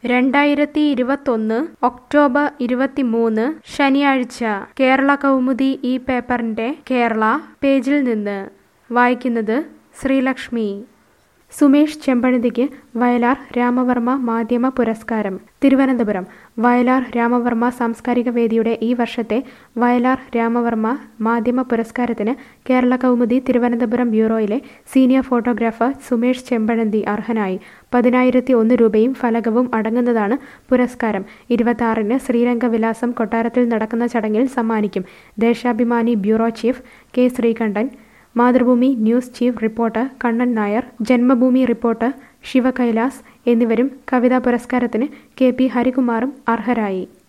രണ്ടായിരത്തി ഇരുപത്തൊന്ന് ഒക്ടോബർ ഇരുപത്തിമൂന്ന് ശനിയാഴ്ച കേരള കൗമുദി ഈ പേപ്പറിന്റെ കേരള പേജിൽ നിന്ന് വായിക്കുന്നത് ശ്രീലക്ഷ്മി സുമേഷ് ചെമ്പഴന്തിക്ക് വയലാർ രാമവർമ്മ മാധ്യമ പുരസ്കാരം തിരുവനന്തപുരം വയലാർ രാമവർമ്മ സാംസ്കാരിക വേദിയുടെ ഈ വർഷത്തെ വയലാർ രാമവർമ്മ മാധ്യമ പുരസ്കാരത്തിന് കേരള കൗമുദി തിരുവനന്തപുരം ബ്യൂറോയിലെ സീനിയർ ഫോട്ടോഗ്രാഫർ സുമേഷ് ചെമ്പഴന്തി അർഹനായി പതിനായിരത്തി ഒന്ന് രൂപയും ഫലകവും അടങ്ങുന്നതാണ് പുരസ്കാരം ഇരുപത്തി ശ്രീരംഗവിലാസം കൊട്ടാരത്തിൽ നടക്കുന്ന ചടങ്ങിൽ സമ്മാനിക്കും Deshabhimani bureau chief K Sreekantan Mathrubhumi news chief reporter Kannan Nair Janmabhumi reporter Sivakailas എന്നിവരും കവിതാ പുരസ്കാരത്തിന് കെ പി ഹരികുമാറും അർഹരായി